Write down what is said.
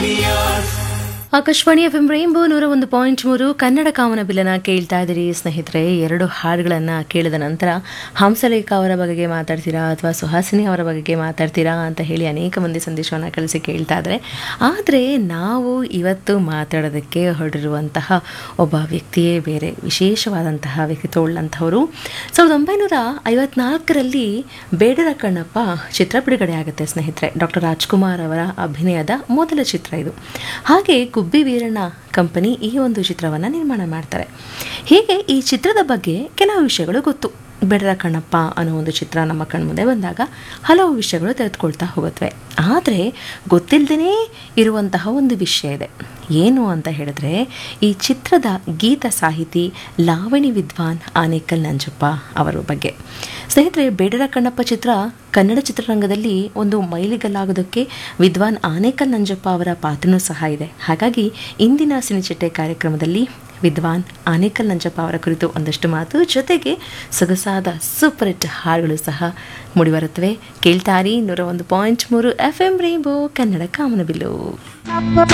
Akashvani F M rainbow ನೂರ ಒಂದು point ಮೂರು ಕನ್ನಡ ಕಾಮನ ಬಿಲ್ಲನ ಕೇಳ್ತಾ ಇದ್ದೀರಿ ಸ್ನೇಹಿತರೆ ಎರಡು ಹಾಡುಗಳನ್ನು ಕೇಳಿದ ನಂತರ ಹಂಸಲೇಖ ಅವರ ಬಗೆಗೆ ಮಾತಾಡ್ತೀರಾ ಅಥವಾ ಸುಹಾಸಿನಿ ಅವರ ಬಗೆಗೆ ಮಾತಾಡ್ತೀರಾ ಅಂತ ಹೇಳಿ ಅನೇಕ ಮಂದಿ ಸಂದೇಶವನ್ನು ಕಳಿಸಿ ಕೇಳ್ತಾ ಇದ್ದಾರೆ ಆದರೆ ನಾವು ಇವತ್ತು ಮಾತಾಡೋದಕ್ಕೆ ಹೊರಡಿರುವಂತಹ ಒಬ್ಬ ವ್ಯಕ್ತಿಯೇ ಬೇರೆ ವಿಶೇಷವಾದಂತಹ ವ್ಯಕ್ತಿತ್ವ ಉಳ್ಳಂಥವರು ಸಾವಿರದ ಒಂಬೈನೂರ ಐವತ್ನಾಲ್ಕರಲ್ಲಿ ಬೇಡರ ಕಣ್ಣಪ್ಪ ಚಿತ್ರ ಬಿಡುಗಡೆ ಆಗುತ್ತೆ ಸ್ನೇಹಿತರೆ ಡಾಕ್ಟರ್ ರಾಜ್ಕುಮಾರ್ ಅವರ ಅಭಿನಯದ ಮೊದಲ ಚಿತ್ರ ಇದು ಹಾಗೆ ಗುಬ್ಬಿ ವೀರಣ್ಣ ಕಂಪನಿ ಈ ಒಂದು ಚಿತ್ರವನ್ನು ನಿರ್ಮಾಣ ಮಾಡ್ತಾರೆ ಹೀಗೆ ಈ ಚಿತ್ರದ ಬಗ್ಗೆ ಕೆಲವು ವಿಷಯಗಳು ಗೊತ್ತು ಬೆಡರ ಕಣ್ಣಪ್ಪ ಅನ್ನೋ ಒಂದು ಚಿತ್ರ ನಮ್ಮ ಕಣ್ಮುಂದೆ ಬಂದಾಗ ಹಲವು ವಿಷಯಗಳು ತೆರೆದುಕೊಳ್ತಾ ಹೋಗುತ್ತವೆ ಆದರೆ ಗೊತ್ತಿಲ್ಲದೇ ಇರುವಂತಹ ಒಂದು ವಿಷಯ ಇದೆ ಏನು ಅಂತ ಹೇಳಿದ್ರೆ ಈ ಚಿತ್ರದ ಗೀತ ಸಾಹಿತಿ ಲಾವಣಿ ವಿದ್ವಾನ್ ಆನೇಕಲ್ ನಂಜಪ್ಪ ಅವರ ಬಗ್ಗೆ ಸ್ನೇಹಿತರೆ ಬೇಡರ ಕಣ್ಣಪ್ಪ ಚಿತ್ರ ಕನ್ನಡ ಚಿತ್ರರಂಗದಲ್ಲಿ ಒಂದು ಮೈಲಿಗಲ್ಲಾಗೋದಕ್ಕೆ ವಿದ್ವಾನ್ ಆನೇಕಲ್ ನಂಜಪ್ಪ ಅವರ ಪಾತ್ರನೂ ಸಹ ಇದೆ ಹಾಗಾಗಿ ಇಂದಿನ ಸಿನಿಚಿಟ್ಟೆ ಕಾರ್ಯಕ್ರಮದಲ್ಲಿ ವಿದ್ವಾನ್ ಆನೇಕಲ್ ನಂಜಪ್ಪ ಅವರ ಕುರಿತು ಒಂದಷ್ಟು ಮಾತು ಜೊತೆಗೆ ಸೊಗಸಾದ ಸೂಪರ್ ಹಿಟ್ ಹಾಡುಗಳು ಸಹ ಮೂಡಿಬರುತ್ತವೆ ಕೇಳ್ತಾರಿ ನೂರ ಒಂದು ಪಾಯಿಂಟ್ ಮೂರು ಎಫ್ ಎಂ ರೈಂಬೋ ಕನ್ನಡ ಕಾಮನಬಿಲ್ಲು